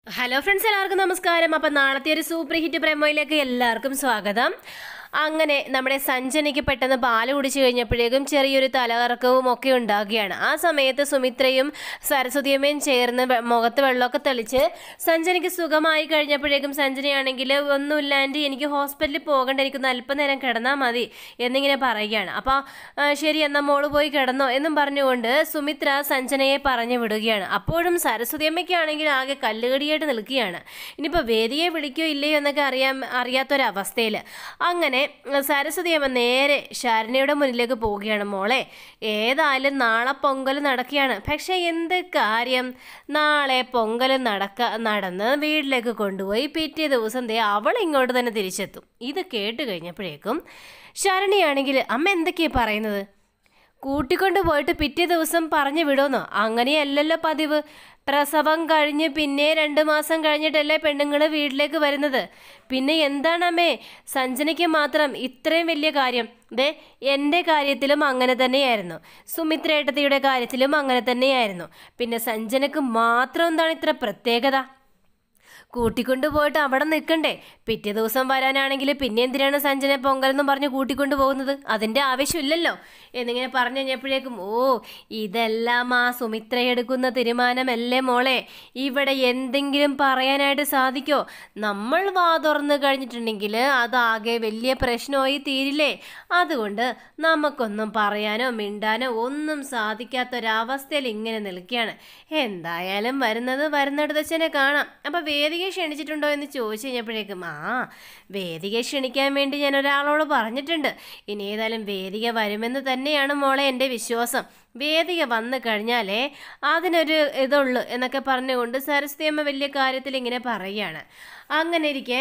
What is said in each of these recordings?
hello friends എല്ലാവർക്കും നമസ്കാരം അപ്പം നാളത്തെ ഒരു സൂപ്പർ ഹിറ്റ് പ്രമോയിലേക്ക് എല്ലാവർക്കും സ്വാഗതം അങ്ങനെ നമ്മുടെ സഞ്ജനയ്ക്ക് പെട്ടെന്ന് പാല് കുടിച്ചു കഴിഞ്ഞപ്പോഴേക്കും ചെറിയൊരു തലകറക്കവും ഒക്കെ ഉണ്ടാകുകയാണ് ആ സമയത്ത് സുമിത്രയും സരസ്വതിയമ്മയും ചേർന്ന് വെ- മുഖത്ത് വെള്ളമൊക്കെ തെളിച്ച് സഞ്ജനയ്ക്ക് സുഖമായി കഴിഞ്ഞപ്പോഴേക്കും സഞ്ജനയാണെങ്കിൽ ഒന്നുമില്ലാണ്ട് എനിക്ക് ഹോസ്പിറ്റലിൽ പോകണ്ട എനിക്കൊന്ന് അല്പനേരം കിടന്നാൽ മതി എന്നിങ്ങനെ പറയുകയാണ് അപ്പോൾ ശരി എന്നാൽ മോള് പോയി കിടന്നോ എന്നും പറഞ്ഞുകൊണ്ട് സുമിത്ര സഞ്ജനയെ പറഞ്ഞു വിടുകയാണ് അപ്പോഴും സരസ്വതിയമ്മയ്ക്കാണെങ്കിൽ ആകെ കല്ലുകടിയായിട്ട് നിൽക്കുകയാണ് ഇനിയിപ്പോൾ വേദിയെ വിളിക്കോ ഇല്ലയോ എന്നൊക്കെ അറിയാൻ അറിയാത്തൊരവസ്ഥയിൽ അങ്ങനെ സരസ്വതിയമ്മ നേരെ ശരണയുടെ മുന്നിലേക്ക് പോവുകയാണ് മോളെ ഏതായാലും നാളെ പൊങ്കൽ നടക്കുകയാണ് പക്ഷേ എന്ത് കാര്യം നാളെ പൊങ്കൽ നടക്ക നടന്ന് വീട്ടിലേക്ക് കൊണ്ടുപോയി പിറ്റേ ദിവസം ദേ അവൾ ഇങ്ങോട്ട് തന്നെ തിരിച്ചെത്തും ഇത് കേട്ട് കഴിഞ്ഞപ്പോഴേക്കും ശരണിയാണെങ്കിൽ അമ്മ എന്തൊക്കെയാ പറയുന്നത് കൂട്ടിക്കൊണ്ട് പോയിട്ട് പിറ്റേ ദിവസം പറഞ്ഞു വിടുമെന്നോ അങ്ങനെയല്ലല്ലോ പതിവ് പ്രസവം കഴിഞ്ഞ് പിന്നെ രണ്ട് മാസം കഴിഞ്ഞിട്ടല്ലേ പെണ്ണുങ്ങൾ വീട്ടിലേക്ക് വരുന്നത് പിന്നെ എന്താണമ്മേ സഞ്ജനയ്ക്ക് മാത്രം ഇത്രയും വലിയ കാര്യം ദേ എൻ്റെ കാര്യത്തിലും അങ്ങനെ തന്നെയായിരുന്നു സുമിത്രേട്ടത്തിയുടെ കാര്യത്തിലും അങ്ങനെ തന്നെയായിരുന്നു പിന്നെ സഞ്ജനക്ക് മാത്രം എന്താണ് ഇത്ര പ്രത്യേകത കൂട്ടിക്കൊണ്ടു പോയിട്ട് അവിടെ നിൽക്കണ്ടേ പിറ്റേ ദിവസം വരാനാണെങ്കിൽ പിന്നെ എന്തിനാണ് സഞ്ജന പൊങ്കൽ എന്നും പറഞ്ഞ് കൂട്ടിക്കൊണ്ടു പോകുന്നത് അതിൻ്റെ ആവശ്യമില്ലല്ലോ എന്നിങ്ങനെ പറഞ്ഞു കഴിഞ്ഞപ്പോഴേക്കും ഓ ഇതെല്ലാം ആ സുമിത്ര എടുക്കുന്ന തീരുമാനമല്ലേ മോളെ ഇവിടെ എന്തെങ്കിലും പറയാനായിട്ട് സാധിക്കോ നമ്മൾ വാ തുറന്നു കഴിഞ്ഞിട്ടുണ്ടെങ്കിൽ അതാകെ വലിയ പ്രശ്നമായി തീരില്ലേ അതുകൊണ്ട് നമുക്കൊന്നും പറയാനോ മിണ്ടാനോ ഒന്നും സാധിക്കാത്തൊരവസ്ഥയിൽ ഇങ്ങനെ നിൽക്കുകയാണ് എന്തായാലും വരുന്നത് വരുന്നിടത്ത് വെച്ച് കാണാം അപ്പം വേദികയെ ക്ഷണിച്ചിട്ടുണ്ടോ എന്ന് ചോദിച്ചു കഴിഞ്ഞപ്പോഴേക്കും ആ വേദികയെ ക്ഷണിക്കാൻ വേണ്ടി ഞാൻ ഒരാളോട് പറഞ്ഞിട്ടുണ്ട് ഇനി ഏതായാലും വേദിക വരുമെന്ന് തന്നെയാണ് മോളെ എൻ്റെ വിശ്വാസം വേദിക വന്നു കഴിഞ്ഞാലേ അതിനൊരു ഇതുള്ളൂ എന്നൊക്കെ പറഞ്ഞുകൊണ്ട് സരസ്വതിയമ്മ വലിയ കാര്യത്തിൽ ഇങ്ങനെ പറയുകയാണ് അങ്ങനെ ഇരിക്കെ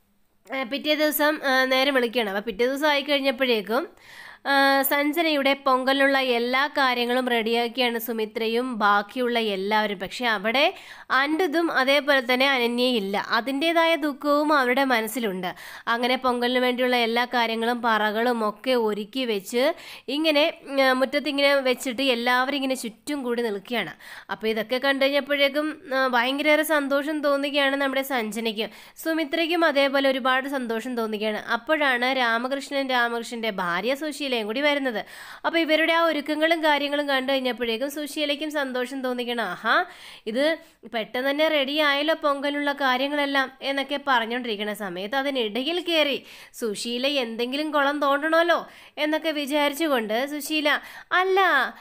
ആ, പിറ്റേ ദിവസം ആ, നേരം വിളിക്കുകയാണ് അപ്പോൾ പിറ്റേ ദിവസം ആയി കഴിഞ്ഞപ്പോഴേക്കും ആ, സഞ്ജനയുടെ പൊങ്കലിനുള്ള എല്ലാ കാര്യങ്ങളും റെഡിയാക്കിയാണ് സുമിത്രയും ബാക്കിയുള്ള എല്ലാവരും പക്ഷെ അവിടെ അൻഡുതും അതേപോലെ തന്നെ അനന്യയും ഇല്ല അതിൻ്റെതായ ദുഃഖവും അവരുടെ മനസ്സിലുണ്ട് അങ്ങനെ പൊങ്കലിന് വേണ്ടിയുള്ള എല്ലാ കാര്യങ്ങളും പറകളും ഒക്കെ ഒരുക്കി വെച്ച് ഇങ്ങനെ ഉം, മുറ്റത്ത് ഇങ്ങനെ വെച്ചിട്ട് എല്ലാവരും ഇങ്ങനെ ചുറ്റും കൂടി നിൽക്കുകയാണ് അപ്പോൾ ഇതൊക്കെ കണ്ടു കഴിഞ്ഞപ്പോഴേക്കും ആ, ഭയങ്കരേറെ സന്തോഷം തോന്നുകയാണ് നമ്മുടെ സഞ്ജനയ്ക്ക് സുമിത്രയ്ക്കും അതേപോലെ ഒരുപാട് സന്തോഷം തോന്നുകയാണ് അപ്പോഴാണ് രാമകൃഷ്ണൻ രാമകൃഷ്ണന്റെ ഭാര്യ സുശീലയും കൂടി വരുന്നത് അപ്പോൾ ഇവരുടെ ആ ഒരുക്കങ്ങളും കാര്യങ്ങളും കണ്ടു കഴിഞ്ഞപ്പോഴേക്കും സുശീലയ്ക്കും സന്തോഷം തോന്നിക്കണം ആഹാ ഇത് പെട്ടെന്ന് തന്നെ റെഡി ആയല്ലോ പൊങ്കലുള്ള കാര്യങ്ങളെല്ലാം എന്നൊക്കെ പറഞ്ഞുകൊണ്ടിരിക്കുന്ന സമയത്ത് അതിനിടയിൽ കയറി സുശീല എന്തെങ്കിലും കുളം തോണ്ടണമല്ലോ എന്നൊക്കെ വിചാരിച്ചുകൊണ്ട് സുശീല അല്ല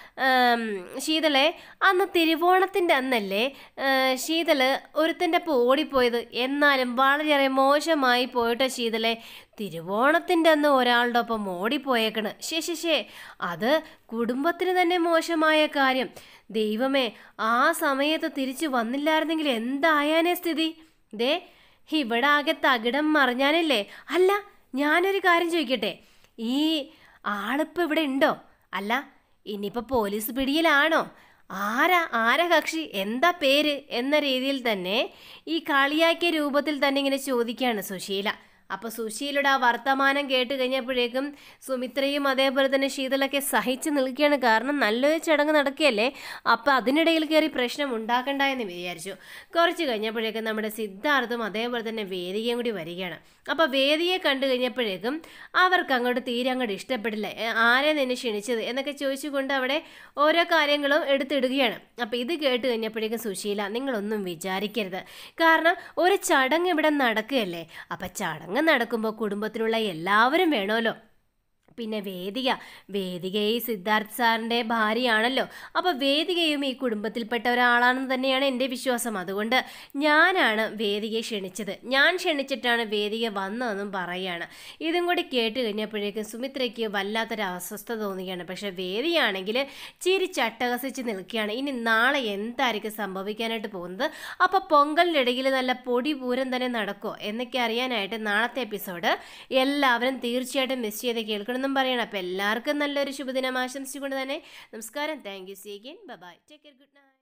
ആം, ശീതളെ അന്ന് തിരുവോണത്തിൻ്റെ അന്നല്ലേ ആ, ശീതള് ഒരുത്തൻ്റെ ഒപ്പം ഓടിപ്പോയത് എന്നാലും വളരെയേറെ മോശമായി പോയിട്ടോ ശീതളെ തിരുവോണത്തിൻ്റെ അന്ന് ഒരാളുടെ ഒപ്പം ഓടിപ്പോയേക്കണ് ശേ ശേ ശേ അത് കുടുംബത്തിന് തന്നെ മോശമായ കാര്യം ദൈവമേ ആ സമയത്ത് തിരിച്ചു വന്നില്ലായിരുന്നെങ്കിൽ എന്തായാനേ സ്ഥിതി ദേ ഇവിടെ ആകെ തകിടം മറിഞ്ഞാനല്ലേ അല്ല ഞാനൊരു കാര്യം ചോദിക്കട്ടെ ഈ ആളിപ്പോൾ ഇവിടെ ഉണ്ടോ അല്ല ഇനിയിപ്പോൾ പോലീസ് പിടിയിലാണോ ആരാ ആരാ കക്ഷി എന്താ പേര് എന്ന രീതിയിൽ തന്നെ ഈ കളിയാക്കിയ രൂപത്തിൽ തന്നെ ഇങ്ങനെ ചോദിക്കുകയാണ് സുശീല അപ്പോൾ സുശീലയുടെ ആ വർത്തമാനം കേട്ട് കഴിഞ്ഞപ്പോഴേക്കും സുമിത്രയും അതേപോലെ തന്നെ ശീതളൊക്കെ സഹിച്ചു നിൽക്കുകയാണ് കാരണം നല്ലൊരു ചടങ്ങ് നടക്കുകയല്ലേ അപ്പോൾ അതിനിടയിൽ കയറി പ്രശ്നം ഉണ്ടാക്കണ്ട എന്ന് വിചാരിച്ചു കുറച്ച് കഴിഞ്ഞപ്പോഴേക്കും നമ്മുടെ സിദ്ധാർത്ഥും അതേപോലെ തന്നെ വേദികയും കൂടി വരികയാണ് അപ്പോൾ വേദിയെ കണ്ടു കഴിഞ്ഞപ്പോഴേക്കും അവർക്ക് അങ്ങോട്ട് തീരെ അങ്ങോട്ട് ഇഷ്ടപ്പെടില്ല "ഏ, ആരെ നിന്നെ ക്ഷണിച്ചത് എന്നൊക്കെ ചോദിച്ചുകൊണ്ട് അവിടെ ഓരോ കാര്യങ്ങളും എടുത്തിടുകയാണ് അപ്പോൾ ഇത് കേട്ട് കഴിഞ്ഞപ്പോഴേക്കും സുശീല നിങ്ങളൊന്നും വിചാരിക്കരുത് കാരണം ഒരു ചടങ്ങ് ഇവിടെ നടക്കുകയല്ലേ അപ്പം ചടങ്ങ് നടക്കുമ്പോൾ കുടുംബത്തിലുള്ള എല്ലാവരും വേണമല്ലോ പിന്നെ വേദിക വേദിക ഈ സിദ്ധാർത്ഥ് സാറിൻ്റെ ഭാര്യയാണല്ലോ അപ്പോൾ വേദികയും ഈ കുടുംബത്തിൽപ്പെട്ട ഒരാളാണെന്ന് തന്നെയാണ് എൻ്റെ വിശ്വാസം അതുകൊണ്ട് ഞാനാണ് വേദികയെ ക്ഷണിച്ചത് ഞാൻ ക്ഷണിച്ചിട്ടാണ് വേദിക വന്നതെന്നും പറയുകയാണ് ഇതും കൂടി കേട്ട് കഴിഞ്ഞപ്പോഴേക്കും സുമിത്രയ്ക്ക് വല്ലാത്തൊരു അസ്വസ്ഥത തോന്നുകയാണ് പക്ഷേ വേദിയാണെങ്കിൽ ചിരി ചട്ടഹസിച്ച് നിൽക്കുകയാണ് ഇനി നാളെ എന്തായിരിക്കും സംഭവിക്കാനായിട്ട് പോകുന്നത് അപ്പോൾ പൊങ്കലിനിടയിൽ നല്ല പൊടി പൂരം തന്നെ നടക്കുമോ എന്നൊക്കെ അറിയാനായിട്ട് നാളത്തെ എപ്പിസോഡ് എല്ലാവരും തീർച്ചയായിട്ടും മിസ് ചെയ്ത് കേൾക്കണമെന്നും പറയണം അപ്പോൾ എല്ലാവർക്കും നല്ലൊരു ശുഭദിനം ആശംസിച്ചുകൊണ്ട് തന്നെ നമസ്കാരം thank you see again bye take care good night